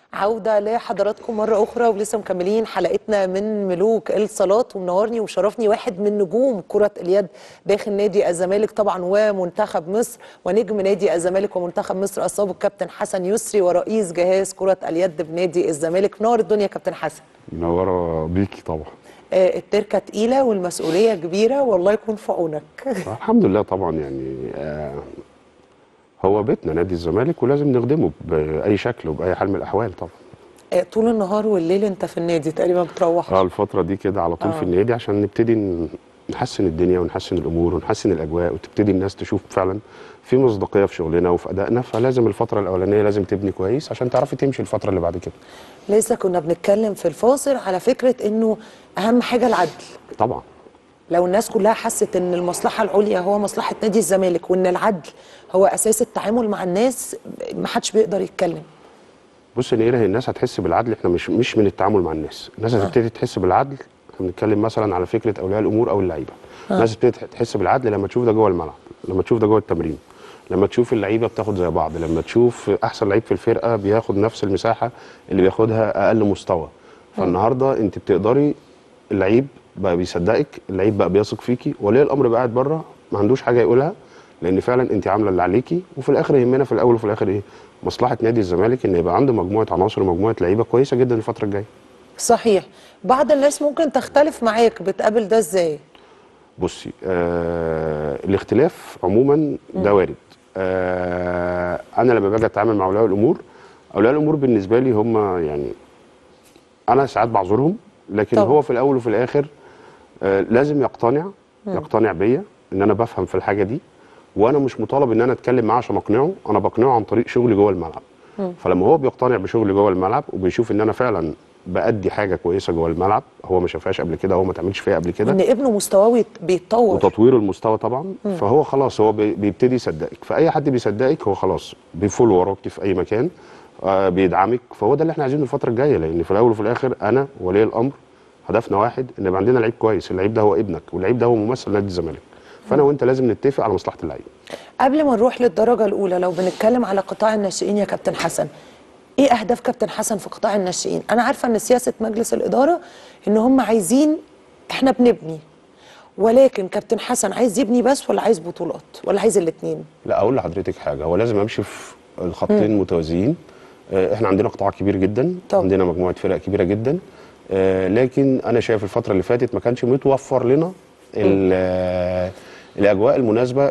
عودة لحضراتكم مرة أخرى ولسه مكملين حلقتنا من ملوك الصالات ومنورني وشرفني واحد من نجوم كرة اليد داخل نادي الزمالك طبعا ومنتخب مصر ونجم نادي الزمالك ومنتخب مصر السابق كابتن حسن يسري ورئيس جهاز كرة اليد بنادي الزمالك منور الدنيا كابتن حسن منوره بيكي طبعا آه، التركة تقيلة والمسؤولية كبيرة والله يكون في عونك الحمد لله طبعا يعني آه هو بيتنا نادي الزمالك ولازم نخدمه باي شكل وباي حال من الاحوال طبعا آه، طول النهار والليل انت في النادي تقريبا بتروح اه الفتره دي كده على طول آه. في النادي عشان نبتدي ن- نحسن الدنيا ونحسن الامور ونحسن الاجواء وتبتدي الناس تشوف فعلا في مصداقيه في شغلنا وفي ادائنا فلازم الفتره الاولانيه لازم تبني كويس عشان تعرفي تمشي الفتره اللي بعد كده لسه كنا بنتكلم في الفاصل على فكرة انه اهم حاجة العدل طبعا لو الناس كلها حست ان المصلحه العليا هو مصلحه نادي الزمالك وان العدل هو اساس التعامل مع الناس ما حدش بيقدر يتكلم بص يا نيره هي الناس هتحس بالعدل احنا مش مش من التعامل مع الناس الناس هتبتدي تحس بالعدل احنا بنتكلم مثلا على فكره اولياء الامور او اللعيبه الناس هتبتدي تحس بالعدل لما تشوف ده جوه الملعب لما تشوف ده جوه التمرين لما تشوف اللعيبه بتاخد زي بعض لما تشوف احسن لعيب في الفرقه بياخد نفس المساحه اللي بياخدها اقل مستوى فالنهارده انت بتقدري اللعيب بقى بيصدقك اللعيب بقى بيثق فيكي ولي الامر بقى قاعد بره ما عندوش حاجه يقولها لان فعلا انت عامله اللي عليكي وفي الاخر يهمنا في الاول وفي الاخر ايه مصلحه نادي الزمالك ان يبقى عنده مجموعه عناصر ومجموعه لعيبه كويسه جدا الفتره الجايه صحيح بعض الناس ممكن تختلف معاك بتقابل ده ازاي بصي آه الاختلاف عموما ده وارد آه انا لما باجي اتعامل مع اولياء الامور اولياء الامور بالنسبه لي هم يعني انا ساعات بعذرهم لكن طبعا. هو في الاول وفي الاخر آه لازم يقتنع يقتنع بيا ان انا بفهم في الحاجه دي وانا مش مطالب ان انا اتكلم معاه عشان اقنعه انا بقنعه عن طريق شغلي جوه الملعب فلما هو بيقتنع بشغلي جوه الملعب وبيشوف ان انا فعلا بادي حاجه كويسه جوه الملعب هو ما شافهاش قبل كده هو ما اتعملش فيها قبل كده ان ابنه مستواه بيت- بيتطور وتطوير المستوى طبعا فهو خلاص هو بي- بيبتدي يصدقك فاي حد بيصدقك هو خلاص بيفول وراك في اي مكان آه بيدعمك فهو ده اللي احنا عايزينه الفتره الجايه لان في الاول وفي الاخر انا ولي الامر هدفنا واحد ان يبقى عندنا لعيب كويس اللعيب ده هو ابنك واللعيب ده هو ممثل نادي الزمالك فانا وانت لازم نتفق على مصلحه اللعيب قبل ما نروح للدرجه الاولى لو بنتكلم على قطاع الناشئين يا كابتن حسن ايه اهداف كابتن حسن في قطاع الناشئين انا عارفه ان سياسه مجلس الاداره ان هم عايزين احنا بنبني ولكن كابتن حسن عايز يبني بس ولا عايز بطولات ولا عايز الاثنين لا اقول لحضرتك حاجه هو لازم امشي في الخطين متوازيين آه، احنا عندنا قطاع كبير جدا طبعا. عندنا مجموعه فرق كبيره جدا آه، لكن انا شايف الفتره اللي فاتت ما كانش متوفر لنا ال- آه، الاجواء المناسبه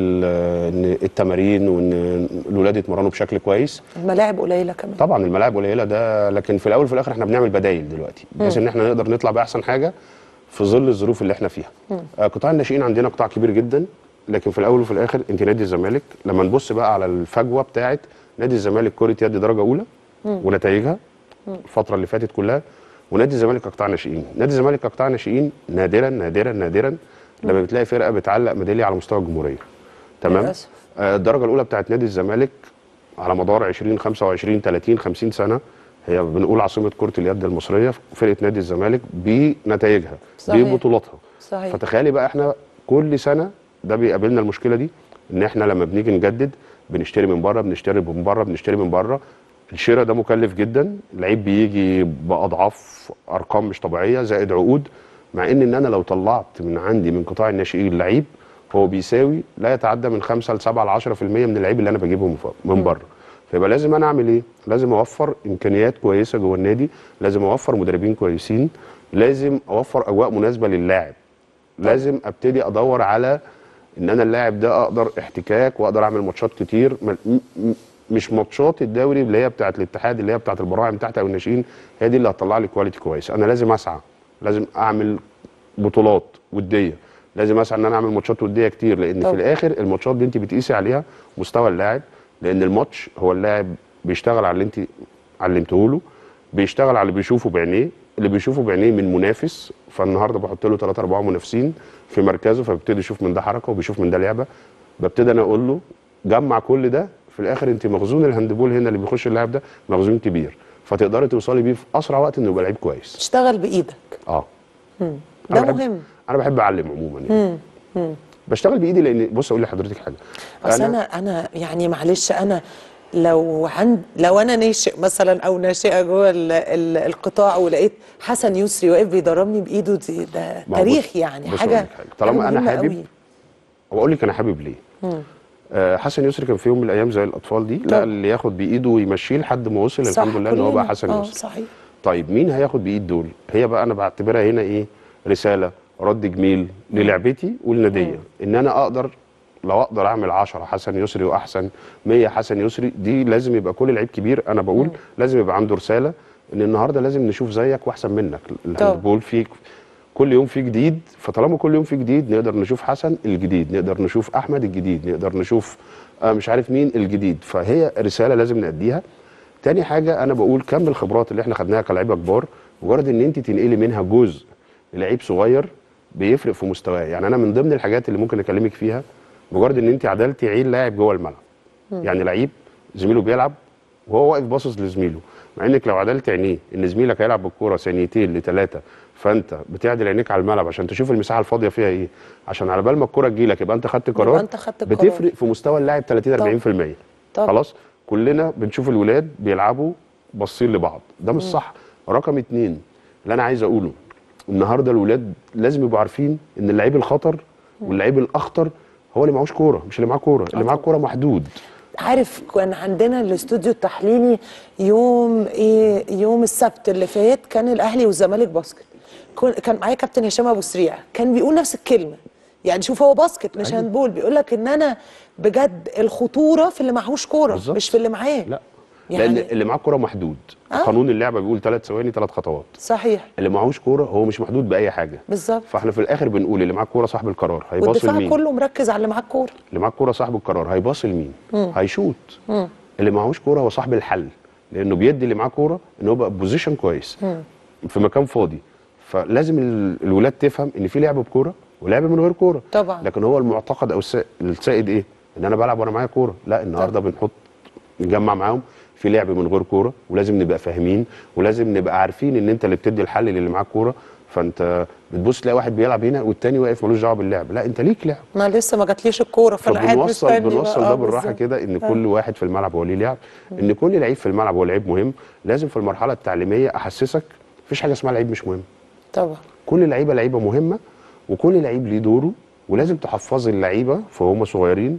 للتمارين وان الاولاد يتمرنوا بشكل كويس الملاعب قليله كمان طبعا الملاعب قليله ده لكن في الاول وفي الاخر احنا بنعمل بدايل دلوقتي بحيث ان احنا نقدر نطلع باحسن حاجه في ظل الظروف اللي احنا فيها آه قطاع الناشئين عندنا قطاع كبير جدا لكن في الاول وفي الاخر انت نادي الزمالك لما نبص بقى على الفجوه بتاعه نادي الزمالك كره يد درجه اولى ونتائجها الفتره اللي فاتت كلها ونادي الزمالك كقطاع ناشئين نادي الزمالك كقطاع ناشئين نادرا نادرا نادرا لما بتلاقي فرقه بتعلق ميداليه على مستوى الجمهوريه تمام للأسف. آه، الدرجه الاولى بتاعت نادي الزمالك على مدار 20 25 30 50 سنه هي بنقول عاصمه كره اليد المصريه فرقه نادي الزمالك بنتائجها صحيح. ببطولاتها صحيح. فتخيلي بقى احنا كل سنه ده بيقابلنا المشكله دي ان احنا لما بنيجي نجدد بنشتري من بره بنشتري من بره بنشتري من بره الشراء ده مكلف جدا اللعيب بيجي باضعاف ارقام مش طبيعيه زائد عقود مع ان ان انا لو طلعت من عندي من قطاع الناشئين لعيب هو بيساوي لا يتعدى من 5 ل 7 ل 10% من اللعيب اللي انا بجيبه من ف- من بره فيبقى لازم انا اعمل ايه؟ لازم اوفر امكانيات كويسه جوه النادي، لازم اوفر مدربين كويسين، لازم اوفر اجواء مناسبه للاعب. لازم ابتدي ادور على ان انا اللاعب ده اقدر احتكاك واقدر اعمل ماتشات كتير م- م- مش ماتشات الدوري اللي هي بتاعه الاتحاد اللي هي بتاعه البراعم تحت او الناشئين هي دي اللي هتطلع لي كواليتي كويس انا لازم اسعى لازم اعمل بطولات وديه لازم اسعى ان انا اعمل ماتشات وديه كتير لان طبعا. في الاخر الماتشات دي انت بتقيسي عليها مستوى اللاعب لان الماتش هو اللاعب بيشتغل على اللي انت علمته له بيشتغل على اللي بيشوفه بعينيه اللي بيشوفه بعينيه من منافس فالنهارده بحط له ثلاثة أربعة منافسين في مركزه فبيبتدي يشوف من ده حركه وبيشوف من ده لعبه ببتدي انا اقول له جمع كل ده في الاخر انت مخزون الهاندبول هنا اللي بيخش اللاعب ده مخزون كبير فتقدري توصلي بيه في اسرع وقت انه يبقى لعيب كويس تشتغل بايدك اه ده أنا بحب- مهم انا بحب اعلم عموما يعني بشتغل بايدي لان بص اقول لحضرتك حاجه اصل انا انا يعني معلش انا لو عند لو انا ناشئ مثلا او ناشئه جوه ال- ال- القطاع ولقيت حسن يسري واقف بيدربني بايده دي ده ما هو تاريخ بص- يعني بص حاجه أقول لك حاجة. طالما حاجة أنا مهمة حابب قوي. واقول لك انا حابب ليه آه حسن يسري كان في يوم من الايام زي الاطفال دي طبعا. لا اللي ياخد بايده ويمشيه لحد ما وصل صح، الحمد لله ان هو بقى كلنا. حسن اه يسري صحيح طيب مين هياخد بايد دول هي بقى انا بعتبرها هنا ايه رساله رد جميل للعبتي ولناديه ان انا اقدر لو اقدر اعمل 10 حسن يسري واحسن 100 حسن يسري دي لازم يبقى كل لعيب كبير انا بقول لازم يبقى عنده رساله ان النهارده لازم نشوف زيك واحسن منك الهاندبول فيك كل يوم في جديد فطالما كل يوم في جديد نقدر نشوف حسن الجديد نقدر نشوف احمد الجديد نقدر نشوف آه مش عارف مين الجديد فهي رساله لازم نأديها تاني حاجه انا بقول كم الخبرات اللي احنا خدناها كلاعيبه كبار مجرد ان انت تنقلي منها جزء للعيب صغير بيفرق في مستواه يعني انا من ضمن الحاجات اللي ممكن اكلمك فيها مجرد ان انت عدلتي عين لاعب جوه الملعب يعني لعيب زميله بيلعب وهو واقف باصص لزميله مع انك لو عدلت عينيه ان زميلك هيلعب بالكوره ثانيتين لثلاثه فانت بتعدل عينيك على الملعب عشان تشوف المساحه الفاضيه فيها ايه عشان على بال ما الكوره تجيلك يبقى انت خدت قرار أنت خدت القرار. بتفرق في مستوى اللاعب 30 40% طبعا. خلاص كلنا بنشوف الولاد بيلعبوا باصين لبعض ده مش صح رقم اتنين اللي انا عايز اقوله النهارده الولاد لازم يبقوا عارفين ان اللعيب الخطر واللعيب الاخطر هو اللي معهوش كوره مش اللي معاه كوره اللي معاه كوره محدود عارف كان عندنا الاستوديو التحليلي يوم ايه يوم السبت اللي فات كان الاهلي والزمالك باسكت كن- كان معايا كابتن هشام ابو سريع كان بيقول نفس الكلمه يعني شوف هو باسكت مش أيوة. هاندبول بيقول لك ان انا بجد الخطوره في اللي معهوش كوره بالظبط. مش في اللي معاه لا يعني- لان اللي معاه كوره محدود آه. قانون اللعبه بيقول ثلاث ثواني ثلاث خطوات صحيح اللي معهوش كوره هو مش محدود باي حاجه بالظبط فاحنا في الاخر بنقول اللي معاه كوره صاحب القرار هيباصي والدفاع لمين كله مركز على اللي معاه الكوره اللي معاه كوره صاحب القرار هيباصي لمين هيشوط اللي معهوش كوره هو صاحب الحل لانه بيدي اللي معاه كوره ان هو بقى بوزيشن كويس في مكان فاضي فلازم ال- الولاد تفهم ان في لعب بكوره ولعب من غير كوره طبعا. لكن هو المعتقد او السا- السائد ايه ان انا بلعب وانا معايا كوره لا النهارده بنحط نجمع معاهم في لعب من غير كوره ولازم نبقى فاهمين ولازم نبقى عارفين ان انت اللي بتدي الحل للي معاك كوره فانت بتبص تلاقي واحد بيلعب هنا والتاني واقف ملوش دعوه باللعب لا انت ليك لعب ما لسه ما جاتليش الكوره فانا قاعد فبنوصل مستني بنوصل بقى. ده آه، بالراحه بالظبط. كده ان كل واحد في الملعب هو ليه لعب ان كل لعيب في الملعب هو لعيب مهم لازم في المرحله التعليميه احسسك مفيش حاجه اسمها لعيب مش مهم طبعا كل لعيبه لعيبه مهمه وكل لعيب ليه دوره ولازم تحفظي اللعيبه فهم صغيرين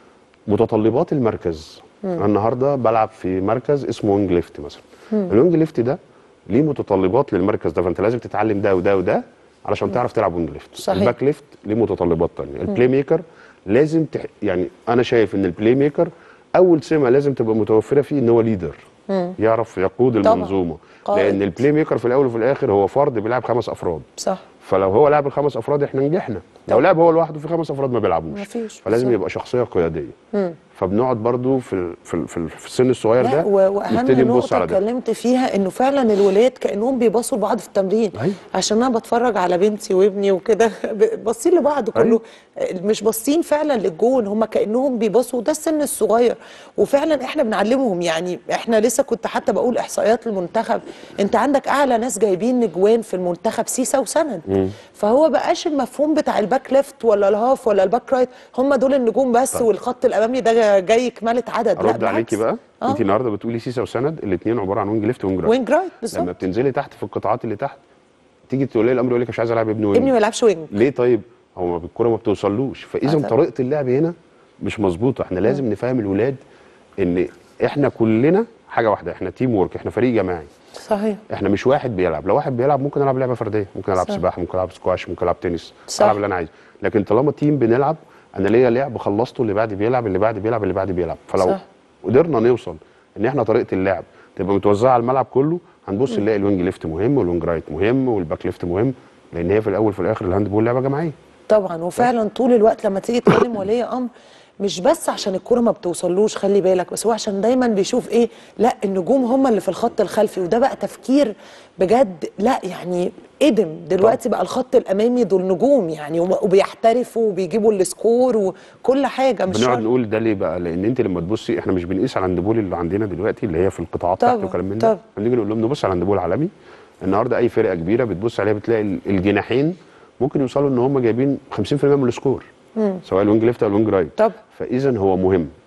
متطلبات المركز انا النهارده بلعب في مركز اسمه وينج ليفت مثلا الوينج ليفت ده ليه متطلبات للمركز ده فانت لازم تتعلم ده وده وده علشان تعرف تلعب وينج ليفت صحيح. الباك ليفت ليه متطلبات تانية البلاي ميكر لازم تح... يعني انا شايف ان البلاي ميكر اول سمه لازم تبقى متوفره فيه ان هو ليدر يعرف يقود طبعاً. المنظومه قائد. لان البلاي ميكر في الاول وفي الاخر هو فرد بيلعب خمس افراد صح فلو هو لعب الخمس افراد احنا نجحنا لو لعب هو لوحده في خمس افراد ما بيلعبوش مفيش، فلازم بالظبط. يبقى شخصيه قياديه فبنقعد برضو في ال- في ال- في, ال- في السن الصغير لا ده و- واهم نبتدي نبص نقطه على ده اتكلمت فيها انه فعلا الولاد كانهم بيبصوا لبعض في التمرين أيوة. عشان انا بتفرج على بنتي وابني وكده ب- باصين لبعض كله مش باصين فعلا للجون هم كانهم بيبصوا ده السن الصغير وفعلا احنا بنعلمهم يعني احنا لسه كنت حتى بقول احصائيات المنتخب انت عندك اعلى ناس جايبين اجوان في المنتخب سيسا وسند فهو بقاش المفهوم بتاع الباك ليفت ولا الهاف ولا الباك رايت هم دول النجوم بس طيب. والخط الامامي ده جاي كماله عدد لا ارد عليكي بالعكس. بقى آه. انت النهارده بتقولي سيسا وسند الاثنين عباره عن وينج ليفت وينج رايت وينج رايت لما بالظبط بتنزلي تحت في القطاعات اللي تحت تيجي تقولي الامر يقول لك مش عايز العب ابن وينج ابني ما يلعبش وينج ليه طيب هو ما الكوره ما بتوصلوش فاذا طبعا. طريقه اللعب هنا مش مظبوطه احنا لازم نفهم الولاد ان احنا كلنا حاجه واحده احنا تيم وورك احنا فريق جماعي صحيح احنا مش واحد بيلعب لو واحد بيلعب ممكن العب لعبه فرديه ممكن العب صح. سباحه ممكن العب سكواش ممكن العب تنس صح. العب اللي انا عايزه لكن طالما تيم بنلعب انا ليا لعب خلصته اللي بعدي بيلعب اللي بعدي بيلعب اللي بعدي بيلعب فلو صح. قدرنا نوصل ان احنا طريقه اللعب تبقى متوزعه على الملعب كله هنبص نلاقي الوينج ليفت مهم والوينج رايت مهم والباك ليفت مهم لان هي في الاول في الاخر الهاند بول لعبه جماعيه طبعا وفعلا طول الوقت لما تيجي تكلم ولي امر مش بس عشان الكوره ما بتوصلوش خلي بالك بس هو عشان دايما بيشوف ايه لا النجوم هم اللي في الخط الخلفي وده بقى تفكير بجد لا يعني ادم دلوقتي بقى الخط الامامي دول نجوم يعني وب- وبيحترفوا وبيجيبوا السكور وكل حاجه مش بنقعد شرط نقول ده ليه بقى لان انت لما تبصي احنا مش بنقيس على الهاندبول اللي عندنا دلوقتي اللي هي في القطاعات تحت طبعا، وكلام من طبعا. ده هنيجي نقول لهم نبص على الهاندبول العالمي النهارده اي فرقه كبيره بتبص عليها بتلاقي ال- الجناحين ممكن يوصلوا ان هم جايبين 50% من السكور سواء الوينج ليفت او الوينج رايت طبعا. فاذا هو مهم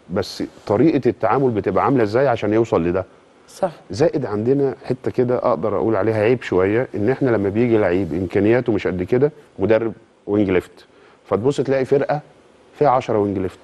بس طريقه التعامل بتبقى عامله ازاي عشان يوصل لده صح زائد عندنا حته كده اقدر اقول عليها عيب شويه ان احنا لما بيجي لعيب امكانياته مش قد كده مدرب وينج ليفت فتبص تلاقي فرقه فيها 10 وينج ليفت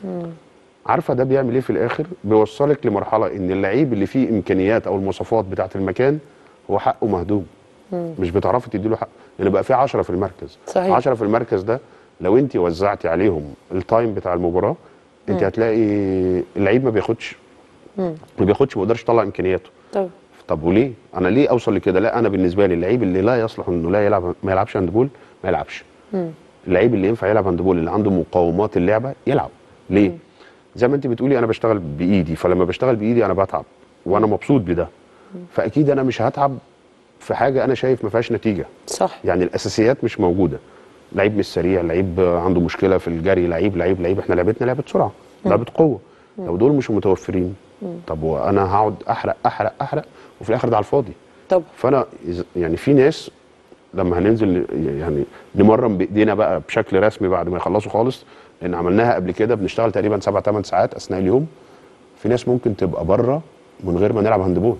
عارفه ده بيعمل ايه في الاخر بيوصلك لمرحله ان اللعيب اللي فيه امكانيات او المواصفات بتاعه المكان هو حقه مهدوم مش بتعرفي تديله حق لان بقى في 10 في المركز صحيح. 10 في المركز ده لو انت وزعتي عليهم التايم بتاع المباراه انت هتلاقي اللعيب ما بياخدش ما بياخدش ما بيقدرش يطلع امكانياته طب طب وليه؟ انا ليه اوصل لكده؟ لا انا بالنسبه لي اللعيب اللي لا يصلح انه لا يلعب ما يلعبش هاندبول ما يلعبش. اللعيب اللي ينفع يلعب هاندبول اللي عنده مقومات اللعبه يلعب. ليه؟ زي ما انت بتقولي انا بشتغل بايدي فلما بشتغل بايدي انا بتعب وانا مبسوط بده. فاكيد انا مش هتعب في حاجه انا شايف ما فيهاش نتيجه. صح يعني الاساسيات مش موجوده. لعيب مش سريع، لعيب عنده مشكله في الجري، لعيب لعيب لعيب احنا لعبتنا لعبه سرعه، لعبه قوه. لو دول مش متوفرين طب وانا هقعد احرق احرق احرق وفي الاخر ده على الفاضي. طب فانا إذا- يعني في ناس لما هننزل ن- يعني نمرن بايدينا بقى بشكل رسمي بعد ما يخلصوا خالص لان عملناها قبل كده بنشتغل تقريبا سبع ثمان ساعات اثناء اليوم في ناس ممكن تبقى بره من غير ما نلعب هاندبول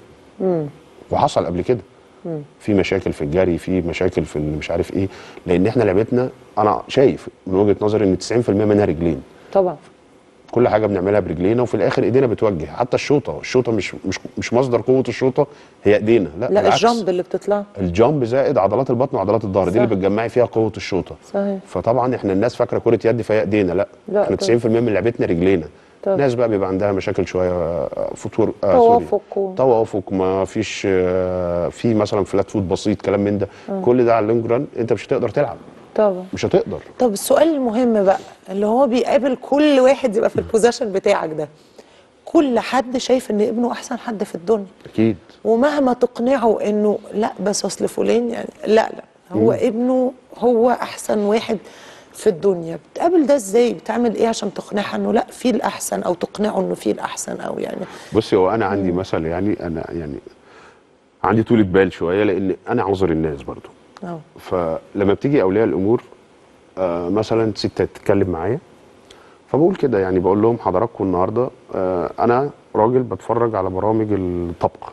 وحصل قبل كده في مشاكل في الجري في مشاكل في ال- مش عارف ايه لان احنا لعبتنا انا شايف من وجهه نظري ان 90% منها رجلين طبعا كل حاجه بنعملها برجلينا وفي الاخر ايدينا بتوجه حتى الشوطه الشوطه مش مش مش مصدر قوه الشوطه هي ايدينا لا, لا بالعكس. الجامب اللي بتطلع الجامب زائد عضلات البطن وعضلات الظهر دي صح. اللي بتجمعي فيها قوه الشوطه صحيح فطبعا احنا الناس فاكره كره يد فهي ايدينا لا, لا احنا طبعا. 90% من لعبتنا رجلينا طبعا. ناس بقى بيبقى عندها مشاكل شويه آه، فطور آه توافق سوري. و- توافق ما فيش آه، في مثلا فلات فوت بسيط كلام من ده كل ده على اللونج ران انت مش هتقدر تلعب طبعا مش هتقدر طب السؤال المهم بقى اللي هو بيقابل كل واحد يبقى في البوزيشن بتاعك ده كل حد شايف ان ابنه احسن حد في الدنيا اكيد ومهما تقنعه انه لا بس اصل فلان يعني لا لا هو ابنه هو احسن واحد في الدنيا بتقابل ده ازاي بتعمل ايه عشان تقنعها انه لا في الاحسن او تقنعه انه في الاحسن او يعني بصي هو انا عندي مثل يعني انا يعني عندي طولة بال شويه لان انا عذر الناس برضو اه فلما بتيجي اولياء الامور آه مثلا ست تتكلم معايا فبقول كده يعني بقول لهم حضراتكم النهارده آه انا راجل بتفرج على برامج الطبخ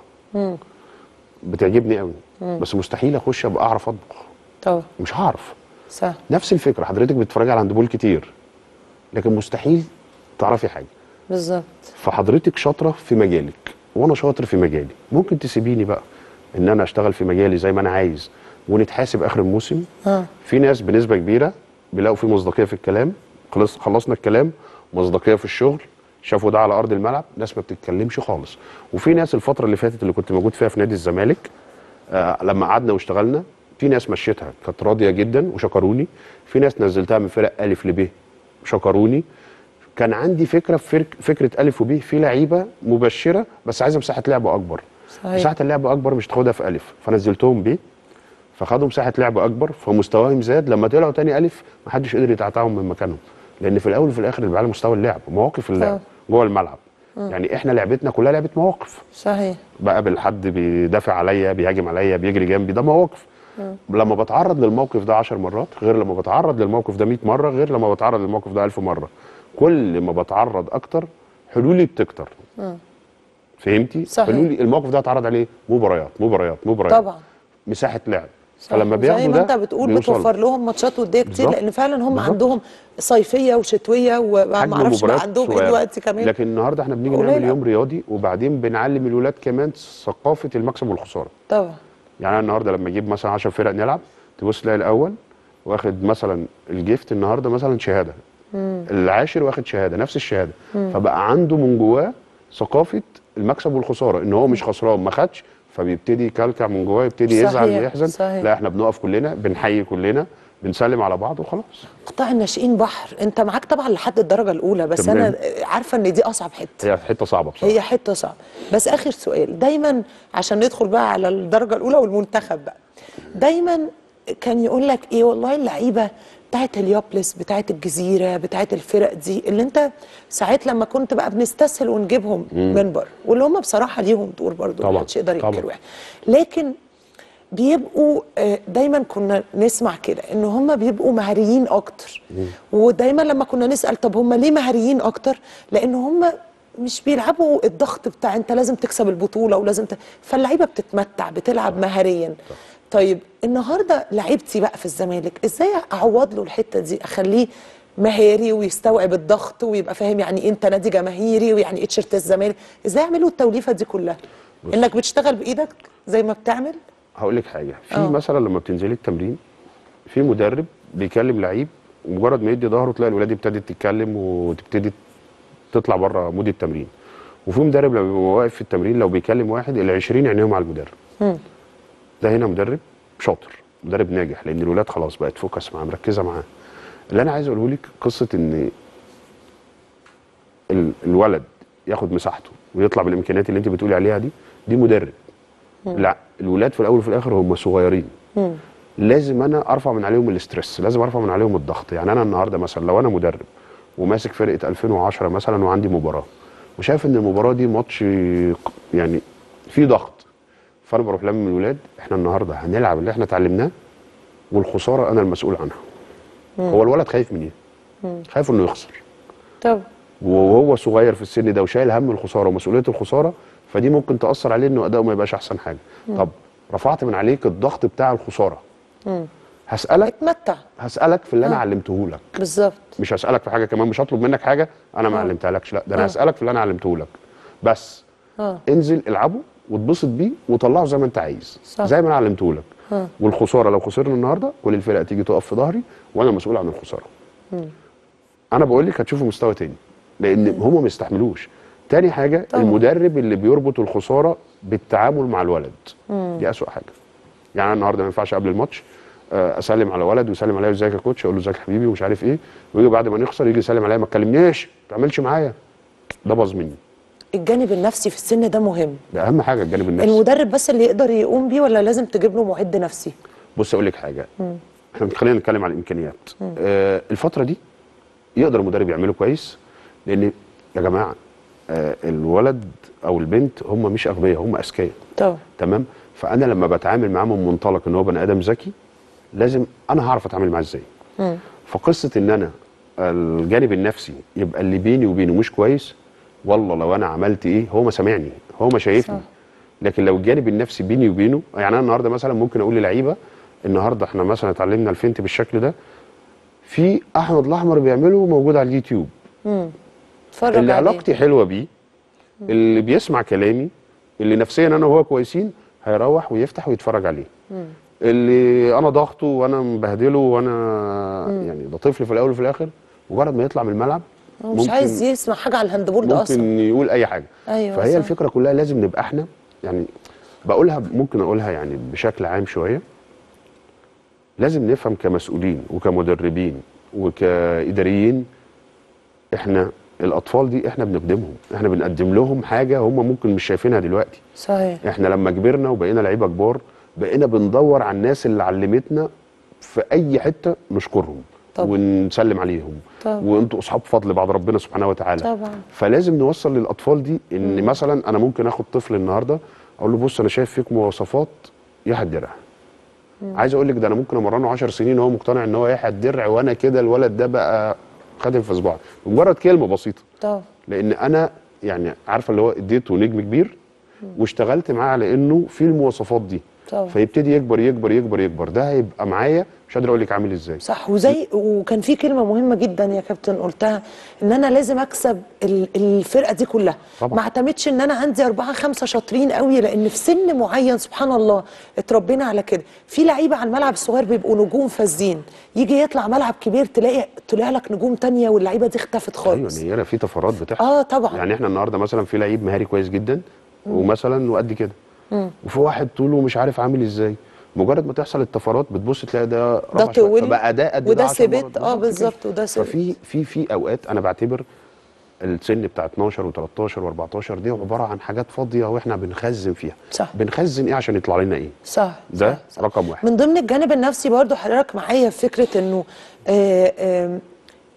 بتعجبني قوي بس مستحيل اخش ابقى اعرف اطبخ طبعا مش هعرف صح نفس الفكره حضرتك بتتفرجي على هاندبول كتير لكن مستحيل تعرفي حاجه بالظبط فحضرتك شاطره في مجالك وانا شاطر في مجالي ممكن تسيبيني بقى ان انا اشتغل في مجالي زي ما انا عايز ونتحاسب اخر الموسم اه في ناس بنسبه كبيره بيلاقوا في مصداقيه في الكلام خلص خلصنا الكلام مصداقيه في الشغل شافوا ده على ارض الملعب ناس ما بتتكلمش خالص وفي ناس الفتره اللي فاتت اللي كنت موجود فيها في نادي الزمالك آه لما قعدنا واشتغلنا في ناس مشيتها كانت راضيه جدا وشكروني في ناس نزلتها من فرق الف لب شكروني كان عندي فكره في فرق فكره الف وب في لعيبه مبشره بس عايزه مساحه لعب اكبر صحيح. مساحه اللعب اكبر مش تاخدها في الف فنزلتهم ب فخدوا مساحه لعب اكبر فمستواهم زاد لما طلعوا تاني الف محدش قدر يتعتعهم من مكانهم لان في الاول وفي الاخر اللي على مستوى اللعب مواقف اللعب طبعا. جوه الملعب يعني احنا لعبتنا كلها لعبه مواقف صحيح بقابل حد بيدافع عليا بيهاجم عليا بيجري جنبي ده مواقف لما بتعرض للموقف ده 10 مرات غير لما بتعرض للموقف ده 100 مره غير لما بتعرض للموقف ده 1000 مره كل ما بتعرض اكتر حلولي بتكتر فهمتي صحيح. حلولي الموقف ده اتعرض عليه مباريات مباريات مباريات طبعا مساحه لعب صح. فلما زي بياخدوا ما ده انت بتقول بيوصلوا. بتوفر لهم ماتشات وديه كتير بالظبط. لان فعلا هم بالظبط. عندهم صيفيه وشتويه وما حجم اعرفش بقى مباريات عندهم ايه صغيرة. دلوقتي كمان لكن النهارده احنا بنيجي قليل نعمل أوي. يوم رياضي وبعدين بنعلم الولاد كمان ثقافه المكسب والخساره طبعا يعني انا النهارده لما اجيب مثلا 10 فرق نلعب تبص تلاقي الاول واخد مثلا الجيفت النهارده مثلا شهاده العاشر واخد شهاده نفس الشهاده فبقى عنده من جواه ثقافه المكسب والخساره ان هو مش خسران ما خدش فبيبتدي يكلكع من جواه يبتدي يزعل صحيح، ويحزن صحيح. لا احنا بنقف كلنا بنحيي كلنا بنسلم على بعض وخلاص قطاع الناشئين بحر انت معاك طبعا لحد الدرجه الاولى بس تمام. انا عارفه ان دي اصعب حته هي حته صعبه بصراحه هي حته صعبه بس اخر سؤال دايما عشان ندخل بقى على الدرجه الاولى والمنتخب بقى دايما كان يقول لك ايه والله اللعيبه بتاعت اليابلس بتاعت الجزيره بتاعت الفرق دي اللي انت ساعات لما كنت بقى بنستسهل ونجيبهم من بره واللي هم بصراحه ليهم دور برضه طبعاً، محدش يقدر طبعاً. ينكر واحد لكن بيبقوا آه، دايما كنا نسمع كده ان هم بيبقوا مهاريين اكتر ودايما لما كنا نسال طب هم ليه مهاريين اكتر لان هم مش بيلعبوا الضغط بتاع انت لازم تكسب البطوله ولازم ت... فاللعيبه بتتمتع بتلعب مهاريا طيب النهارده لعيبتي بقى في الزمالك ازاي اعوض له الحته دي اخليه مهاري ويستوعب الضغط ويبقى فاهم يعني ايه انت نادي جماهيري ويعني ايه تيشيرت الزمالك ازاي يعملوا التوليفه دي كلها بص. انك بتشتغل بايدك زي ما بتعمل هقول لك حاجه في آه. مثلا لما بتنزلي التمرين في مدرب بيكلم لعيب ومجرد ما يدي ظهره تلاقي الولاد دي ابتدت تتكلم وتبتدي تطلع بره مود التمرين وفي مدرب لما بيبقى واقف في التمرين لو بيكلم واحد ال 20 عينيهم على المدرب ده هنا مدرب شاطر مدرب ناجح لان الولاد خلاص بقت فوكس معاه مركزه معاه اللي انا عايز اقوله لك قصه ان ال- الولد ياخد مساحته ويطلع بالامكانيات اللي انت بتقولي عليها دي دي مدرب لا الولاد في الاول وفي الاخر هم صغيرين لازم انا ارفع من عليهم الاسترس لازم ارفع من عليهم الضغط يعني انا النهارده مثلا لو انا مدرب وماسك فرقه 2010 مثلا وعندي مباراه وشايف ان المباراه دي ماتش يعني في ضغط فانا بروح لم الولاد احنا النهارده هنلعب اللي احنا اتعلمناه والخساره انا المسؤول عنها هو الولد خايف من ايه خايف انه يخسر طب وهو صغير في السن ده وشايل هم الخساره ومسؤوليه الخساره فدي ممكن تاثر عليه انه اداؤه ما يبقاش احسن حاجه طب رفعت من عليك الضغط بتاع الخساره هسالك اتمتع هسالك في اللي انا علمته لك بالظبط مش هسالك في حاجه كمان مش هطلب منك حاجه انا ما آه. علمتها لكش لا ده انا آه. هسالك في اللي انا علمته لك بس اه انزل العبه واتبسط بيه وطلعه زي ما انت عايز صح. زي ما انا علمته لك آه. والخساره لو خسرنا النهارده كل الفرق تيجي تقف في ظهري وانا مسؤول عن الخساره انا بقول لك هتشوفوا مستوى تاني لان هم ما يستحملوش تاني حاجه طبعا. المدرب اللي بيربط الخساره بالتعامل مع الولد دي اسوأ حاجه يعني انا النهارده ما ينفعش قبل الماتش آه، اسلم على ولد ويسلم عليا ازيك يا كوتش اقول له ازيك يا حبيبي ومش عارف ايه ويجي بعد ما نخسر يجي يسلم عليا ما تكلمنيش ما تعملش معايا ده باظ مني الجانب النفسي في السن ده مهم ده اهم حاجه الجانب النفسي المدرب بس اللي يقدر يقوم بيه ولا لازم تجيب له معد نفسي بص اقول لك حاجه احنا خلينا نتكلم عن الامكانيات آه الفتره دي يقدر المدرب يعمله كويس لان يا جماعه آه الولد او البنت هم مش اغبياء هم اذكياء طبعا تمام فانا لما بتعامل معاه من منطلق ان هو بني ادم ذكي لازم انا هعرف اتعامل معاه ازاي فقصه ان انا الجانب النفسي يبقى اللي بيني وبينه مش كويس والله لو انا عملت ايه هو ما سامعني هو ما شايفني صح. لكن لو الجانب النفسي بيني وبينه يعني انا النهارده مثلا ممكن اقول للعيبه النهارده احنا مثلا اتعلمنا الفنت بالشكل ده في احمد الاحمر بيعمله موجود على اليوتيوب اتفرج اللي عليه علاقتي حلوه بيه اللي بيسمع كلامي اللي نفسيا انا وهو كويسين هيروح ويفتح ويتفرج عليه اللي انا ضغطه وانا مبهدله وانا يعني ده طفل في الاول وفي الاخر مجرد ما يطلع من الملعب هو مش عايز يسمع حاجه على الهاندبول ده ممكن اصلا يقول اي حاجه أيوة فهي صح. الفكره كلها لازم نبقى احنا يعني بقولها ممكن اقولها يعني بشكل عام شويه لازم نفهم كمسؤولين وكمدربين وكاداريين احنا الاطفال دي احنا بنخدمهم احنا بنقدم لهم حاجه هم ممكن مش شايفينها دلوقتي صحيح احنا لما كبرنا وبقينا لعيبه كبار بقينا بندور على الناس اللي علمتنا في اي حته نشكرهم طبعا. ونسلم عليهم طبعا. وانتوا اصحاب فضل بعد ربنا سبحانه وتعالى طبعا. فلازم نوصل للاطفال دي ان مثلا انا ممكن اخد طفل النهارده اقول له بص انا شايف فيك مواصفات يحيى الدرع عايز اقول لك ده انا ممكن امرنه 10 سنين وهو مقتنع ان هو يحيى الدرع وانا كده الولد ده بقى خادم في صباعي مجرد كلمه بسيطه طبعا لان انا يعني عارفه اللي هو اديته نجم كبير واشتغلت معاه على انه في المواصفات دي طبعا. فيبتدي يكبر يكبر يكبر يكبر ده هيبقى معايا مش قادر اقول لك عامل ازاي صح وزي وكان في كلمه مهمه جدا يا كابتن قلتها ان انا لازم اكسب ال- الفرقه دي كلها طبعا. ما اعتمدش ان انا عندي اربعه خمسه شاطرين قوي لان في سن معين سبحان الله اتربينا على كده في لعيبه على الملعب الصغير بيبقوا نجوم فاسدين يجي يطلع ملعب كبير تلاقي طلع لك نجوم تانية واللعيبه دي اختفت ايوه خالص نيره في طفرات بتحصل اه طبعا يعني احنا النهارده مثلا في لعيب مهاري كويس جدا ومثلا وقد كده وفي واحد طوله مش عارف عامل ازاي مجرد ما تحصل الطفرات بتبص تلاقي ده ده رفع شوية، طول فبقى ده قد وده ده 10 مرات. ثبت اه كده. بالظبط وده ثبت ففي في في اوقات انا بعتبر السن بتاع 12 و13 و14 دي عباره عن حاجات فاضيه واحنا بنخزن فيها صح. بنخزن ايه عشان يطلع لنا ايه صح ده صح, صح. رقم واحد من ضمن الجانب النفسي برضو حضرتك معايا في فكره انه آه آه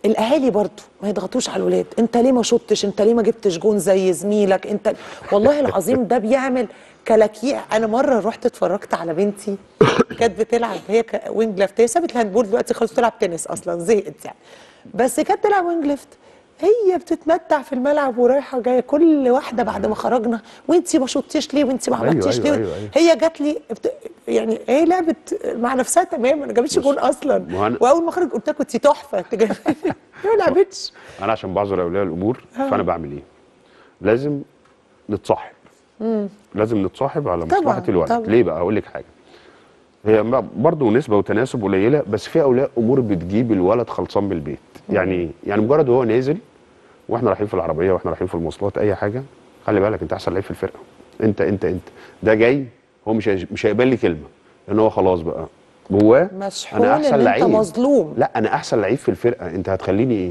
الاهالي برضو ما يضغطوش على الولاد انت ليه ما شطتش انت ليه ما جبتش جون زي زميلك انت والله العظيم ده بيعمل كلاكيع انا مره رحت اتفرجت على بنتي كانت بتلعب هي ك- وينج ليفت هي سابت الهاندبول دلوقتي خلاص تلعب تنس اصلا زهقت يعني بس كانت تلعب وينج ليفت هي بتتمتع في الملعب ورايحه جايه كل واحده بعد ما خرجنا وانتي ما شطتيش ليه وانتي ما أيوة، عملتيش أيوة، ليه أيوة، أيوة. هي جات لي بت... يعني هي لعبت مع نفسها تماما ما جابتش جون اصلا ما هو أنا- واول ما خرج قلت لها كنت تحفه انت جايبة- هي ما لعبتش انا عشان بعذر اولياء الامور فانا بعمل ايه لازم نتصاحب لازم نتصاحب على طبعاً، مصلحه الولد طبعاً. ليه بقى هقول لك حاجه هي م- برضه نسبه وتناسب قليله بس في اولياء امور بتجيب الولد خلصان من البيت يعني ايه يعني مجرد وهو نازل واحنا رايحين في العربيه واحنا رايحين في المواصلات اي حاجه خلي بالك انت احسن لعيب في الفرقه انت انت انت ده جاي هو مش هيج- مش هيقبل لي كلمه لان هو خلاص بقى جواه مشحون انا إن احسن أنت لعيب مظلوم. لا انا احسن لعيب في الفرقه انت هتخليني ايه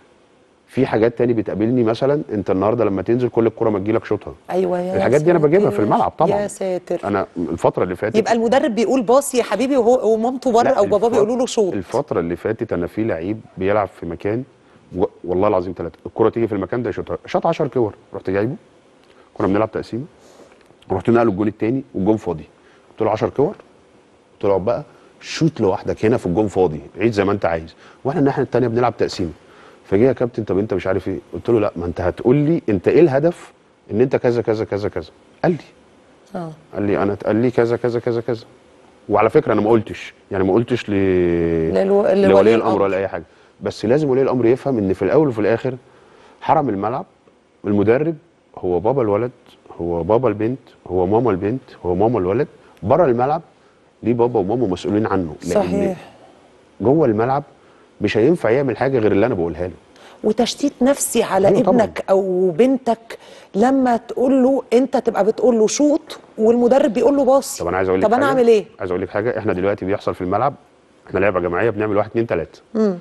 في حاجات تاني بتقابلني مثلا انت النهارده لما تنزل كل الكره ما تجيلك شوطها ايوه يا الحاجات دي انا بجيبها في ساتر. الملعب طبعا يا ساتر انا الفتره اللي فاتت يبقى المدرب بيقول باص يا حبيبي وهو ومامته بره لا، او باباه الفت- بيقولوا له شوط الفتره اللي فاتت انا في لعيب بيلعب في مكان و... والله العظيم ثلاثه الكره تيجي في المكان ده يشوطها شاط 10 كور رحت جايبه كنا بنلعب تقسيمه رحت نقله الجون الثاني والجون فاضي قلت له 10 كور قلت له بقى شوت لوحدك هنا في الجون فاضي عيد زي ما انت عايز واحنا الناحيه الثانيه بنلعب تقسيمه فجه يا كابتن طب انت مش عارف ايه قلت له لا ما انت هتقول لي انت ايه الهدف ان انت كذا كذا كذا كذا قال لي اه قال لي انا اتقال لي كذا كذا كذا كذا وعلى فكره انا ما قلتش يعني ما قلتش ل... للو- لولي لولي الأمر. الامر ولا اي حاجه بس لازم ولي الامر يفهم ان في الاول وفي الاخر حرم الملعب المدرب هو بابا الولد هو بابا البنت هو ماما البنت هو ماما الولد بره الملعب ليه بابا وماما مسؤولين عنه لان صحيح جوه الملعب مش هينفع يعمل حاجه غير اللي انا بقولها له وتشتيت نفسي على أيوة طبعاً. ابنك او بنتك لما تقول له انت تبقى بتقول له شوط والمدرب بيقول له باص طب انا عايز اقول لك طب انا حاجة. اعمل ايه عايز اقول لك حاجه احنا دلوقتي بيحصل في الملعب احنا لعبه جماعيه بنعمل واحد اتنين تلاته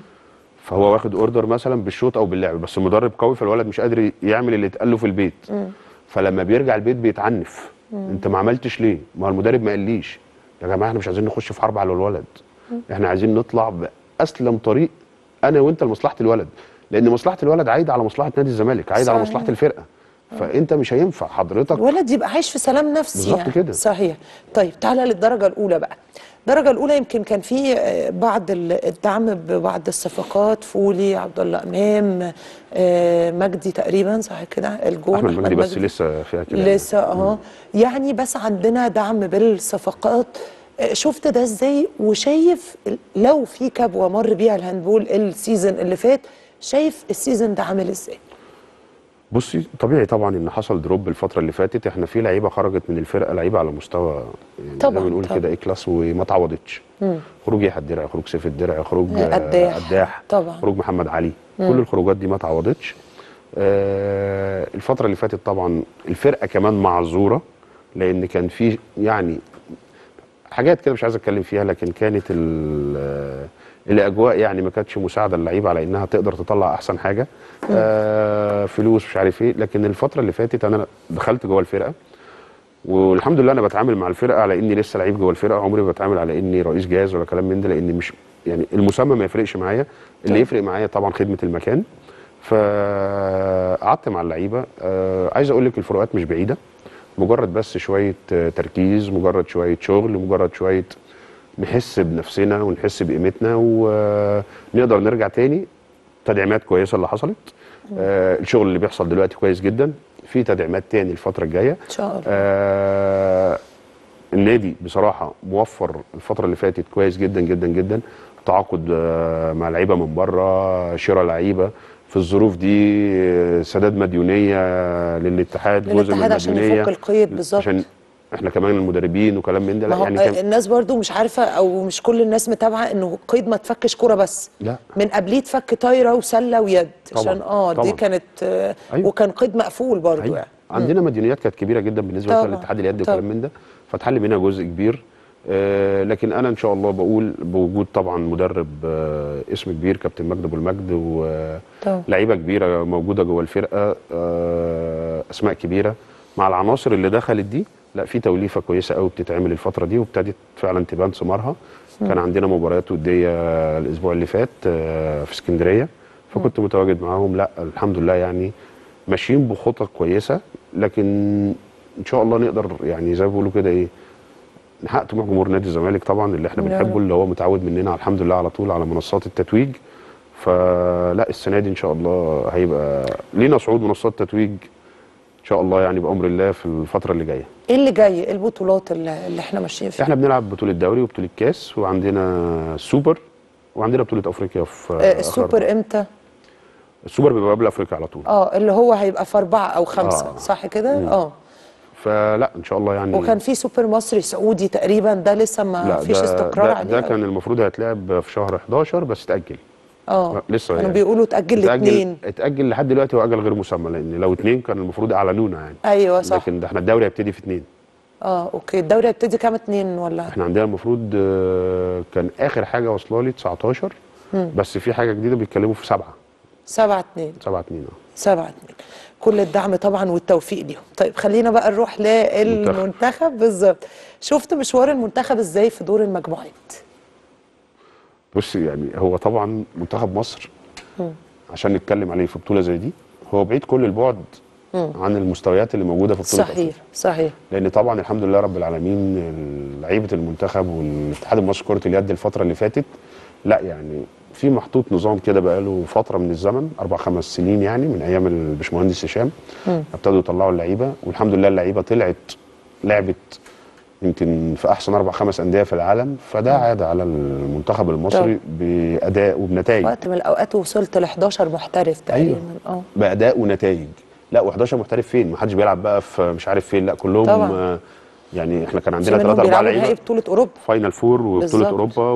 فهو واخد اوردر مثلا بالشوط او باللعب بس المدرب قوي فالولد مش قادر يعمل اللي اتقال له في البيت فلما بيرجع البيت بيتعنف انت ما عملتش ليه ما هو المدرب ما قاليش يا جماعه احنا مش عايزين نخش في حرب على الولد احنا عايزين نطلع باسلم طريق انا وانت لمصلحه الولد لان مصلحه الولد عايده على مصلحه نادي الزمالك عايده على صحيح. مصلحه الفرقه فانت مش هينفع حضرتك الولد يبقى عايش في سلام نفسي بالظبط يعني. كده. صحيح طيب تعالى للدرجه الاولى بقى الدرجه الاولى يمكن كان في آه، بعض ال- الدعم ببعض الصفقات فولي عبد الله امام آه، مجدي تقريبا صح كده الجون احمد مجدي بس لسه فيها كده لسه اه يعني بس عندنا دعم بالصفقات آه، شفت ده ازاي وشايف ال- لو في كبوه مر بيها الهاندبول السيزون اللي فات شايف السيزون ده عامل ازاي بصي طبيعي طبعا ان حصل دروب الفتره اللي فاتت احنا في لعيبه خرجت من الفرقه لعيبه على مستوى يعني طبعاً، زي ما بنقول طبعاً. كده ايه كلاس وما تعوضتش خروج يحيى الدرع خروج سيف الدرع خروج آه، آه، قداح. قداح طبعاً. خروج محمد علي كل الخروجات دي ما تعوضتش آه الفتره اللي فاتت طبعا الفرقه كمان معذوره لان كان في يعني حاجات كده مش عايز اتكلم فيها لكن كانت ال- الاجواء يعني ما كانتش مساعده اللعيبه على انها تقدر تطلع احسن حاجه آه فلوس مش عارف ايه لكن الفتره اللي فاتت انا دخلت جوه الفرقه والحمد لله انا بتعامل مع الفرقه على اني لسه لعيب جوه الفرقه عمري ما بتعامل على اني رئيس جهاز ولا كلام من ده لان مش يعني المسمى ما يفرقش معايا اللي يفرق معايا طبعا خدمه المكان فقعدت مع اللعيبه آه عايز اقول لك الفروقات مش بعيده مجرد بس شويه آه، تركيز مجرد شويه شغل مجرد شويه نحس بنفسنا ونحس بقيمتنا ونقدر نرجع تاني تدعيمات كويسه اللي حصلت آه الشغل اللي بيحصل دلوقتي كويس جدا في تدعيمات تاني الفتره الجايه ان شاء الله آه النادي بصراحه موفر الفتره اللي فاتت كويس جدا جدا جدا تعاقد آه مع لعيبه من بره شراء لعيبه في الظروف دي آه، سداد مديونيه للاتحاد جزء من للاتحاد عشان المديونيه يفك القيد بالظبط عشان احنا كمان المدربين وكلام من ده ما لا هو يعني كان الناس برضو مش عارفه او مش كل الناس متابعه انه قيد ما تفكش كوره بس لا. من قبليه تفك طايره وسله ويد طبعاً، عشان اه دي طبعاً. كانت آه أيوة. وكان قيد مقفول برضو أيوة. يعني عندنا مديونيات كانت كبيره جدا بالنسبه طبعاً، مثلا لاتحاد اليد طبعاً. وكلام من ده فاتحل منها جزء كبير آه لكن انا ان شاء الله بقول بوجود طبعا مدرب آه اسم كبير كابتن مجدي ابو المجد طبعاً. ولاعيبه كبيره موجوده جوه الفرقه آه اسماء كبيره مع العناصر اللي دخلت دي لا في توليفه كويسه قوي بتتعمل الفتره دي وابتدت فعلا تبان ثمارها كان عندنا مباريات وديه الاسبوع اللي فات آه في اسكندريه فكنت متواجد معاهم لا الحمد لله يعني ماشيين بخطى كويسه لكن ان شاء الله نقدر يعني زي ما بيقولوا كده ايه نحقق طموح جمهور نادي الزمالك طبعا اللي احنا يا بنحبه رب. اللي هو متعود مننا الحمد لله على طول على منصات التتويج فلا السنه دي ان شاء الله هيبقى لينا صعود منصات تتويج ان شاء الله يعني بامر الله في الفتره اللي جايه ايه اللي جاي إيه البطولات اللي, اللي احنا ماشيين فيها احنا بنلعب بطوله دوري وبطوله كاس وعندنا سوبر وعندنا بطوله افريقيا في آه، آخر السوبر امتى السوبر بيبقى قبل افريقيا على طول اه اللي هو هيبقى في أربعة أو خمسة آه. صح كده؟ اه فلا ان شاء الله يعني وكان في سوبر مصري سعودي تقريبا ده لسه ما لا فيش ده استقرار ده, عليه ده أو- كان المفروض هيتلعب في شهر 11 بس اتاجل اه لسه كانوا يعني. بيقولوا تأجل لاثنين اتاجل لحد دلوقتي هو اجل غير مسمى لان لو اتنين كان المفروض اعلنونا يعني ايوه صح لكن ده احنا الدوري هيبتدي في اتنين اه اوكي الدوري هيبتدي كام اتنين ولا احنا عندنا المفروض آه، كان اخر حاجه واصله لي 19 بس في حاجه جديده بيتكلموا في سبعه سبعة اتنين سبعه اتنين اه سبعة اتنين كل الدعم طبعا والتوفيق ليهم طيب خلينا بقى نروح للمنتخب بالظبط شفت مشوار المنتخب ازاي في دور المجموعات بص يعني هو طبعا منتخب مصر عشان نتكلم عليه في بطوله زي دي هو بعيد كل البعد عن المستويات اللي موجوده في بطوله صحيح أفريقيا. صحيح لان طبعا الحمد لله رب العالمين لعيبه المنتخب والاتحاد المصري لكره اليد الفتره اللي فاتت لا يعني في محطوط نظام كده بقاله فتره من الزمن اربع خمس سنين يعني من ايام الباشمهندس هشام ابتدوا يطلعوا اللعيبه والحمد لله اللعيبه طلعت لعبت يمكن في احسن اربع خمس انديه في العالم فده عاد على المنتخب المصري باداء وبنتائج وقت من الاوقات وصلت ل 11 محترف تقريبا اه باداء ونتائج لا و11 محترف فين ما حدش بيلعب بقى في مش عارف فين لا كلهم طبعا. آه، يعني احنا كان في عندنا منهم 3 4 بيلعبوا نهائي لعيبه بطولة اوروبا فاينل فور وبطوله بالظبط. اوروبا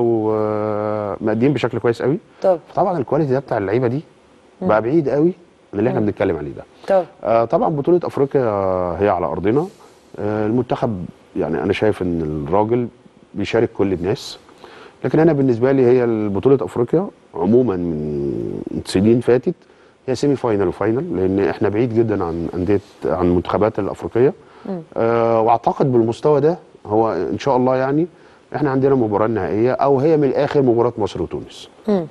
ومقدمين بشكل كويس قوي طب فطبعا الكواليتي ده بتاع اللعيبه دي بقى بعيد قوي من اللي احنا بنتكلم عليه ده طب آه طبعا بطوله افريقيا هي على ارضنا آه المنتخب يعني انا شايف ان الراجل بيشارك كل الناس لكن انا بالنسبه لي هي بطوله افريقيا عموما من سنين فاتت هي سيمي فاينل وفاينل لان احنا بعيد جدا عن انديه عن المنتخبات الافريقيه آه واعتقد بالمستوى ده هو ان شاء الله يعني احنا عندنا مباراه نهائيه او هي من الاخر مباراه مصر وتونس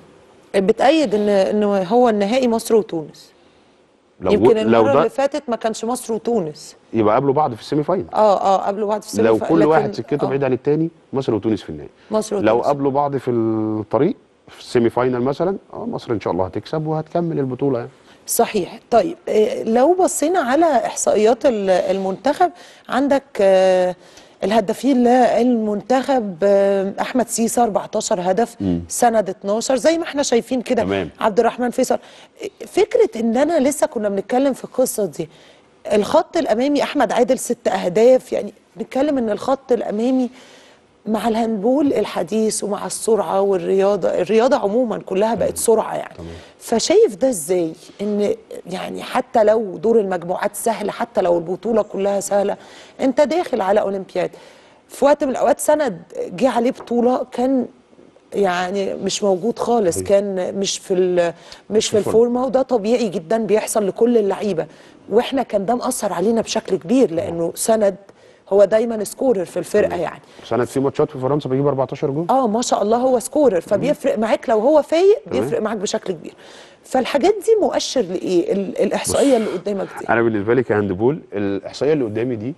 بتأيد ان ان هو النهائي مصر وتونس لو يمكن لو المره ده اللي فاتت ما كانش مصر وتونس يبقى قابلوا بعض في السيمي فاينل اه اه قبلوا بعض في السيمي لو فا- كل لكن- واحد سكته آه، بعيد عن التاني مصر وتونس في النهائي مصر لو وتونس قابلوا بعض في الطريق في السيمي فاينل مثلا اه مصر ان شاء الله هتكسب وهتكمل البطوله يعني صحيح طيب آه، لو بصينا على احصائيات ال- المنتخب عندك آه، الهدافين للمنتخب آه، احمد سيسا 14 هدف سند 12 زي ما احنا شايفين كده تمام. عبد الرحمن فيصل فكره ان انا لسه كنا بنتكلم في القصه دي الخط الامامي احمد عادل ست اهداف يعني بنتكلم ان الخط الامامي مع الهاندبول الحديث ومع السرعه والرياضه الرياضه عموما كلها بقت سرعه يعني فشايف ده ازاي ان يعني حتى لو دور المجموعات سهل حتى لو البطوله كلها سهله انت داخل على اولمبياد في وقت من الاوقات سند جه عليه بطوله كان يعني مش موجود خالص كان مش في ال- مش في الفورم. الفورمه وده طبيعي جدا بيحصل لكل اللعيبه واحنا كان ده مأثر علينا بشكل كبير لانه سند هو دايما سكورر في الفرقه يعني سنه في ماتشات في فرنسا بيجيب 14 جول اه ما شاء الله هو سكورر فبيفرق معاك لو هو فايق تمام. بيفرق معاك بشكل كبير فالحاجات دي مؤشر لايه ال- الاحصائيه اللي قدامك دي انا بالنسبه لي كهاندبول الاحصائيه اللي قدامي دي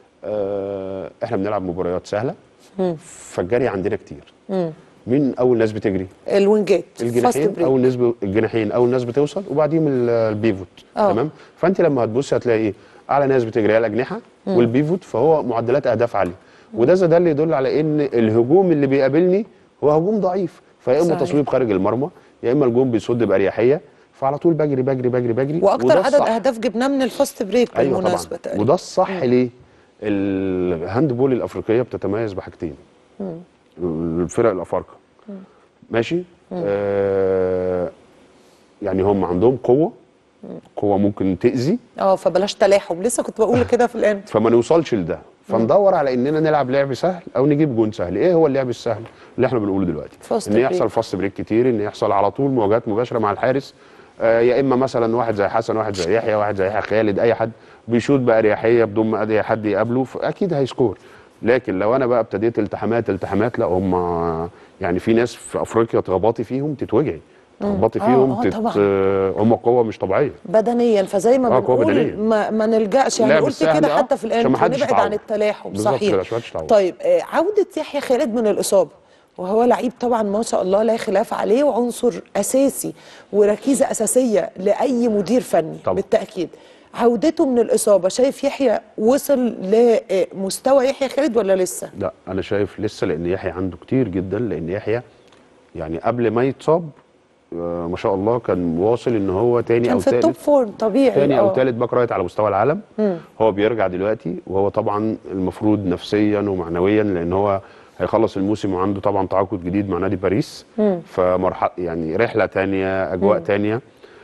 آه احنا بنلعب مباريات سهله فالجري عندنا كتير مين اول ناس بتجري الوينجات فاست الجناحين بريك اول ناس ب... الجناحين اول ناس بتوصل وبعديهم ال- البيفوت آه. تمام فانت لما هتبص هتلاقي ايه اعلى ناس بتجري هي الاجنحه والبيفوت فهو معدلات اهداف عاليه وده زي ده اللي يدل على ان الهجوم اللي بيقابلني هو هجوم ضعيف فيا اما صحيح. تصويب خارج المرمى يا اما الجون بيصد باريحيه فعلى طول بجري بجري بجري بجري واكتر وده عدد الصح. اهداف جبناه من الفاست بريك ايوه بالمناسبه طبعا تقريبا وده الصح ليه الهاندبول الافريقيه بتتميز بحاجتين الفرق الافارقه ماشي آه يعني هم عندهم قوه قوه ممكن تاذي اه فبلاش تلاحم لسه كنت بقول كده في الان فما نوصلش لده فندور على اننا نلعب لعب سهل او نجيب جون سهل ايه هو اللعب السهل اللي احنا بنقوله دلوقتي فاست ان بريك. يحصل فاست بريك كتير ان يحصل على طول مواجهات مباشره مع الحارس آه يا اما مثلا واحد زي حسن واحد زي يحيى واحد زي يحيى خالد اي حد بيشوط باريحيه بدون ما اي حد يقابله فاكيد هيسكور لكن لو انا بقى ابتديت التحامات التحامات لا هم يعني في ناس في افريقيا تغبطي فيهم تتوجعي تخبطي آه، فيهم آه، تت... طبعاً. آه، هم قوه مش طبيعيه بدنيا فزي ما آه، قوة بنقول بدنية. ما, ما نلجاش يعني لا، قلت بالسهل، كده آه، حتى في عشان الان ما حدش ونبعد عن يتعور. التلاحم بالظبط صحيح كده، عشان ما حدش يتعور. طيب آه، عودة يحيى خالد من الإصابة وهو لعيب طبعا ما شاء الله لا خلاف عليه وعنصر أساسي وركيزة أساسية لأي مدير فني طبعا. بالتأكيد عودته من الإصابة شايف يحيى وصل لمستوى يحيى خالد ولا لسه؟ لا انا شايف لسه لان يحيى عنده كتير جدا لان يحيى يعني قبل ما يتصاب آه، ما شاء الله كان واصل ان هو تاني كان او في التوب تالت فورم طبيعي تاني او آه. تالت باك رايت على مستوى العالم هو بيرجع دلوقتي وهو طبعا المفروض نفسيا ومعنويا لان هو هيخلص الموسم وعنده طبعا تعاقد جديد مع نادي باريس فمرحله يعني رحله تانية اجواء تانية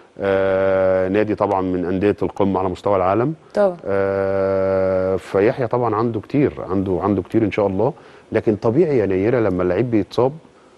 آه نادي طبعا من انديه القمه على مستوى العالم طبعا آه فيحيى طبعا عنده كتير عنده عنده كتير ان شاء الله لكن طبيعي يا نيره لما اللعيب بيتصاب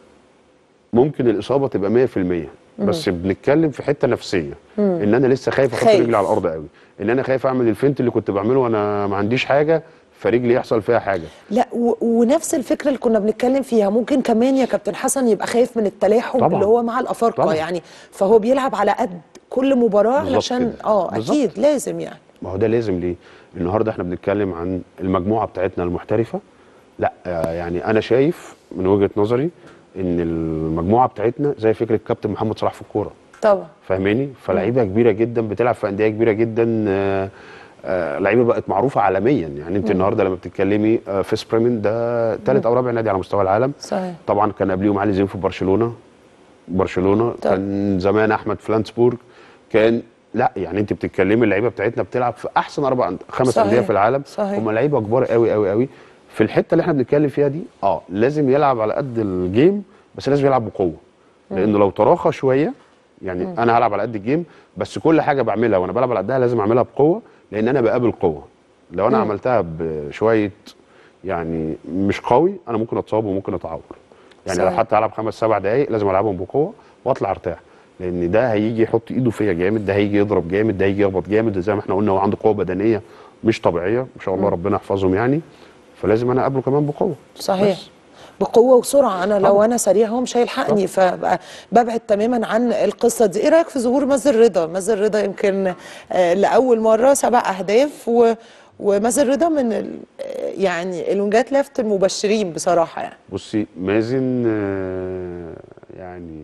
ممكن الاصابه تبقى 100% بس بنتكلم في حته نفسيه ان انا لسه خايف احط خايف. رجلي على الارض قوي ان انا خايف اعمل الفنت اللي كنت بعمله وانا ما عنديش حاجه فرجلي يحصل فيها حاجه لا و... ونفس الفكره اللي كنا بنتكلم فيها ممكن كمان يا كابتن حسن يبقى خايف من التلاحم طبعاً. اللي هو مع الافارقه طبعاً. يعني فهو بيلعب على قد كل مباراه بالظبط علشان كده. اه بالظبط. اكيد لازم يعني ما هو ده لازم ليه النهارده احنا بنتكلم عن المجموعه بتاعتنا المحترفه لا آه، يعني انا شايف من وجهه نظري ان المجموعه بتاعتنا زي فكره كابتن محمد صلاح في الكوره طبعا فاهماني فلعيبه كبيره جدا بتلعب في انديه كبيره جدا آه، آه، لعيبه بقت معروفه عالميا يعني انت النهارده لما بتتكلمي آه، فيس بريمن ده ثالث او رابع نادي على مستوى العالم صحيح طبعا كان قبليهم علي زين في برشلونه برشلونه طبعا. كان زمان احمد فلانسبورج كان لا يعني انت بتتكلمي اللعيبه بتاعتنا بتلعب في احسن اربع أند- خمس صحيح. انديه في العالم صحيح. هم لعيبه كبار قوي قوي قوي في الحته اللي احنا بنتكلم فيها دي اه لازم يلعب على قد الجيم بس لازم يلعب بقوه لانه لو تراخى شويه يعني انا هلعب على قد الجيم بس كل حاجه بعملها وانا بلعب على قدها لازم اعملها بقوه لان انا بقابل قوه لو انا عملتها بشويه يعني مش قوي انا ممكن اتصاب وممكن اتعور يعني لو صحيح. حتى العب خمس سبع دقائق لازم العبهم بقوه واطلع ارتاح لان ده هيجي يحط ايده فيا جامد ده هيجي يضرب جامد ده هيجي يخبط جامد زي ما احنا قلنا هو عنده قوه بدنيه مش طبيعيه ما شاء الله ربنا يحفظهم يعني فلازم انا اقابله كمان بقوه صحيح بس. بقوه وسرعه انا لو طبعا. انا سريع هو مش هيلحقني فببعد تماما عن القصه دي ايه رايك في ظهور مازن رضا مازن رضا يمكن آه، لاول مره سبع اهداف و ومازن رضا من ال... آه، يعني الونجات لافت المبشرين بصراحه يعني بصي مازن آه، يعني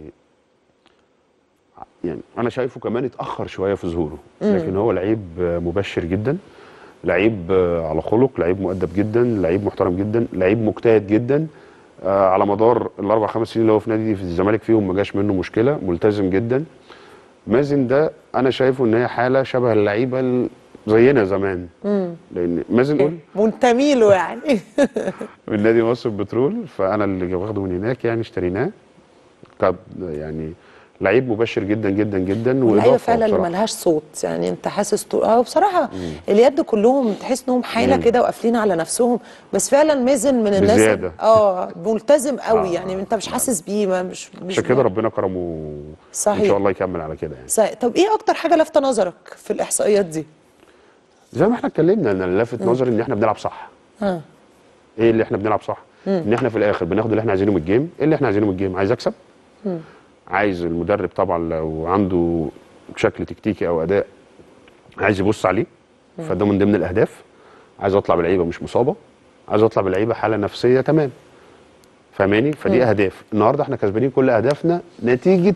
يعني انا شايفه كمان اتاخر شويه في ظهوره لكن هو لعيب آه، مبشر جدا لعيب آه، على خلق لعيب مؤدب جدا لعيب محترم جدا لعيب مجتهد جدا آه، على مدار الاربع خمس سنين اللي هو في نادي في الزمالك فيهم ما جاش منه مشكله ملتزم جدا مازن ده انا شايفه ان هي حاله شبه اللعيبه ال- زينا زمان لان مازن قول منتمي له يعني من نادي مصر البترول فانا اللي واخده من هناك يعني اشتريناه كان يعني لعيب مبشر جدا جدا جدا اللعيبه واضافه فعلا اللي بصراحة. ملهاش صوت يعني انت حاسس طول اه بصراحه اليد كلهم تحس انهم حاله كده وقافلين على نفسهم بس فعلا مازن من الناس بزيادة. اه ملتزم قوي آه. يعني انت مش حاسس بيه ما مش مش عشان كده ربنا كرمه صحيح. ان شاء الله يكمل على كده يعني صحيح. طب ايه اكتر حاجه لافته نظرك في الاحصائيات دي زي ما احنا اتكلمنا انا اللي لافت نظري ان احنا بنلعب صح ها ايه اللي احنا بنلعب صح ان احنا في الاخر بناخد اللي احنا عايزينه من الجيم ايه اللي احنا عايزينه من الجيم عايز اكسب عايز المدرب طبعا لو عنده شكل تكتيكي او اداء عايز يبص عليه فده من ضمن الاهداف عايز اطلع بلعيبه مش مصابه عايز اطلع بلعيبه حاله نفسيه تمام فاهماني فدي اهداف النهارده احنا كسبانين كل اهدافنا نتيجه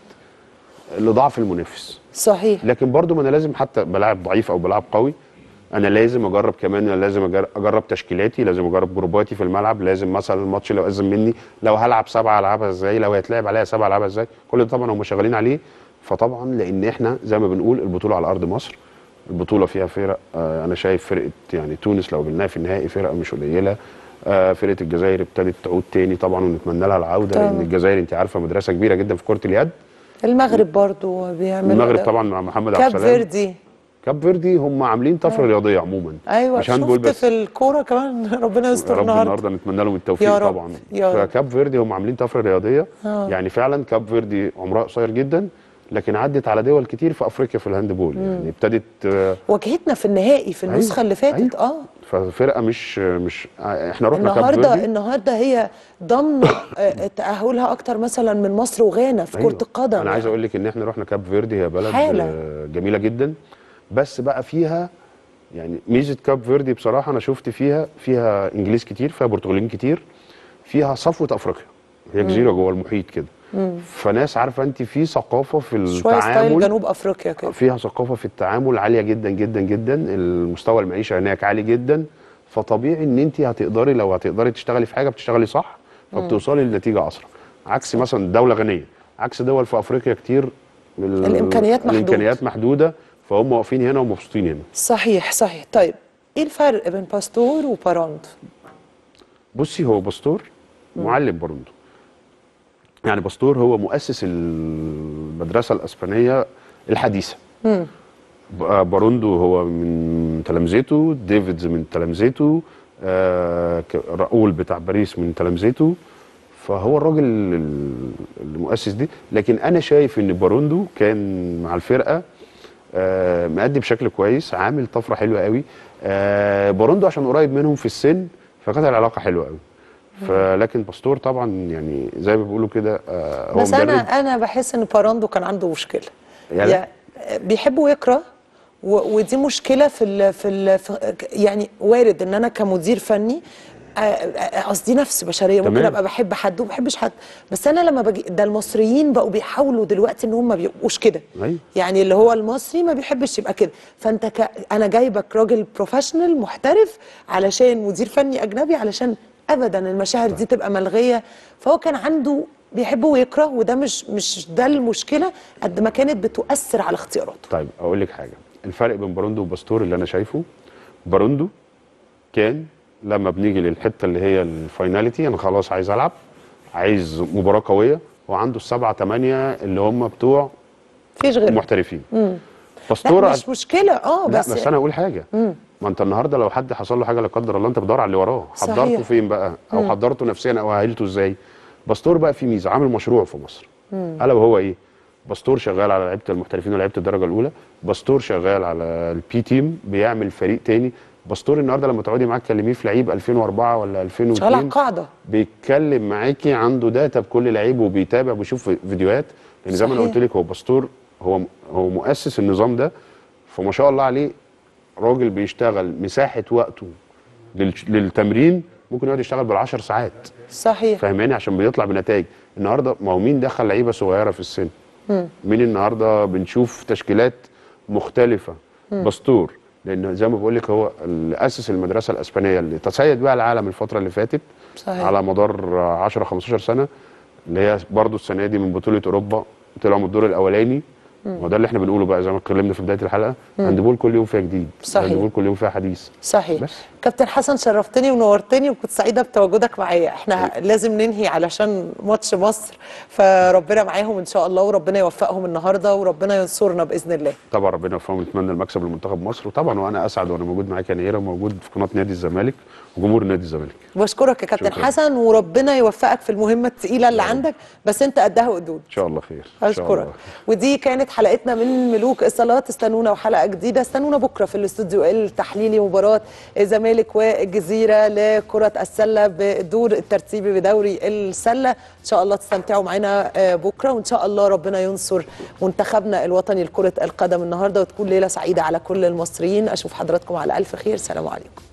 لضعف المنافس صحيح لكن برضو ما انا لازم حتى بلاعب ضعيف او بلاعب قوي انا لازم اجرب كمان أنا لازم أجر- اجرب تشكيلاتي لازم اجرب جروباتي في الملعب لازم مثلا الماتش لو اذن مني لو هلعب سبعه العبها ازاي لو هيتلعب عليها سبعه العبها ازاي كل ده طبعا هم شغالين عليه فطبعا لان احنا زي ما بنقول البطوله على ارض مصر البطوله فيها فرق آه انا شايف فرقه يعني تونس لو قلناها في النهائي فرقه مش قليله آه فرقه الجزائر ابتدت تعود تاني طبعا ونتمنى لها العوده طبعاً. لان الجزائر انت عارفه مدرسه كبيره جدا في كره اليد المغرب برضو بيعمل المغرب ده. طبعا مع محمد عبد كاب السلام فيردي كاب فيردي هم عاملين طفره رياضيه عموما ايوه مش هاندبول شفت بس في الكوره كمان ربنا يا يستر رب النهارده النهارده نتمنى لهم التوفيق يا رب، طبعا يا رب. فكاب فيردي هم عاملين طفره رياضيه آه. يعني فعلا كاب فيردي عمرها قصير جدا لكن عدت على دول كتير في افريقيا في الهاندبول يعني ابتدت آه، واجهتنا في النهائي في النسخه أيوة، اللي فاتت أيوة. اه ففرقه مش مش آه، احنا رحنا كاب النهارده فيردي النهارده هي ضمن آه، تاهلها اكتر مثلا من مصر وغانا في أيوة. كره القدم انا عايز يعني. اقول لك ان احنا رحنا كاب فيردي هي بلد حالة. آه، جميله جدا بس بقى فيها يعني ميزه كاب فيردي بصراحه انا شفت فيها فيها انجليز كتير فيها برتغاليين كتير فيها صفوه افريقيا هي جزيره جوه المحيط كده فناس عارفه انت في ثقافه في شويه ستايل التعامل جنوب افريقيا كده فيها ثقافه في التعامل عاليه جدا جدا جدا المستوى المعيشه هناك عالي جدا فطبيعي ان انت هتقدري لو هتقدري تشتغلي في حاجه بتشتغلي صح فبتوصلي لنتيجه اسرع عكس مثلا دوله غنيه عكس دول في افريقيا كتير ال- الإمكانيات محدودة. الامكانيات محدوده فهم واقفين هنا ومبسوطين هنا صحيح صحيح طيب ايه الفرق بين باستور وباراند بصي هو باستور معلم باروندو يعني باستور هو مؤسس المدرسه الاسبانيه الحديثه ب- باروندو هو من تلامذته ديفيدز من تلامذته آه ك- راؤول بتاع باريس من تلامذته فهو الراجل ال- المؤسس دي لكن انا شايف ان باروندو كان مع الفرقه آه مأدي بشكل كويس عامل طفره حلوه قوي آه باروندو عشان قريب منهم في السن فكانت العلاقه حلوه قوي فلكن باستور طبعا يعني زي ما بيقولوا كده آه هو بس انا مدرب انا بحس ان باراندو كان عنده مشكله يلا. يعني بيحب ويقرا و- ودي مشكله في ال في, ال في يعني وارد ان انا كمدير فني آه، آه، قصدي نفس بشريه ممكن تمام. ابقى بحب حد وما بحبش حد بس انا لما باجي ده المصريين بقوا بيحاولوا دلوقتي ان هم ما بيبقوش كده أيوة. يعني اللي هو المصري ما بيحبش يبقى كده فانت ك... انا جايبك راجل بروفيشنال محترف علشان مدير فني اجنبي علشان ابدا المشاعر دي تبقى ملغيه فهو كان عنده بيحب ويقرا وده مش مش ده المشكله قد ما كانت بتؤثر على اختياراته طيب اقول لك حاجه الفرق بين باروندو وباستور اللي انا شايفه باروندو كان لما بنيجي للحته اللي هي الفايناليتي انا خلاص عايز العب عايز مباراه قويه وعنده السبعه ثمانيه اللي هم بتوع مفيش غير محترفين لا باستور مش مشكله اه لا بس, بس, انا اقول حاجه ما انت النهارده لو حد حصل له حاجه لا قدر الله انت بتدور على اللي وراه صحيح. حضرته فين بقى او حضرته نفسيا او اهلته ازاي باستور بقى في ميزه عامل مشروع في مصر الا وهو ايه باستور شغال على لعيبه المحترفين ولعيبه الدرجه الاولى باستور شغال على البي تيم بيعمل فريق تاني باستور النهارده لما تقعدي معاه تكلميه في لعيب 2004 ولا شغال على 2002 القاعده بيتكلم معاكي عنده داتا بكل لعيب وبيتابع وبيشوف فيديوهات لان زي ما انا صحيح. قلت لك هو باستور هو هو مؤسس النظام ده فما شاء الله عليه راجل بيشتغل مساحه وقته لل- للتمرين ممكن يقعد يشتغل بالعشر ساعات صحيح فاهماني عشان بيطلع بنتائج النهارده ما هو مين دخل لعيبه صغيره في السن مين النهارده بنشوف تشكيلات مختلفه باستور لان زي ما بقول لك هو اللي اسس المدرسه الاسبانيه اللي تصيد بها العالم الفتره اللي فاتت صحيح. على مدار 10 15 سنه اللي هي برضو السنه دي من بطوله اوروبا طلعوا من الدور الاولاني وده اللي احنا بنقوله بقى زي ما اتكلمنا في بدايه الحلقه هاندبول كل يوم فيها جديد صحيح. هاندبول كل يوم فيها حديث صحيح بس. كابتن حسن شرفتني ونورتني وكنت سعيده بتواجدك معايا احنا لازم ننهي علشان ماتش مصر فربنا معاهم ان شاء الله وربنا يوفقهم النهارده وربنا ينصرنا باذن الله طبعا ربنا يوفقهم نتمنى المكسب لمنتخب مصر وطبعا وانا اسعد وانا موجود معاك يا نيره موجود في قناه نادي الزمالك وجمهور نادي الزمالك بشكرك يا كابتن شكراً. حسن وربنا يوفقك في المهمه الثقيله اللي عندك بس انت قدها وقدود ان شاء الله خير إن شاء اشكرك الله. ودي كانت حلقتنا من ملوك الصالات استنونا وحلقه جديده استنونا بكره في الاستوديو التحليلي مباراه الزمالك والجزيره لكره السله بالدور الترتيبي بدوري السله ان شاء الله تستمتعوا معانا آه، بكره وان شاء الله ربنا ينصر منتخبنا الوطني لكره القدم النهارده وتكون ليله سعيده على كل المصريين اشوف حضراتكم على الف خير سلام عليكم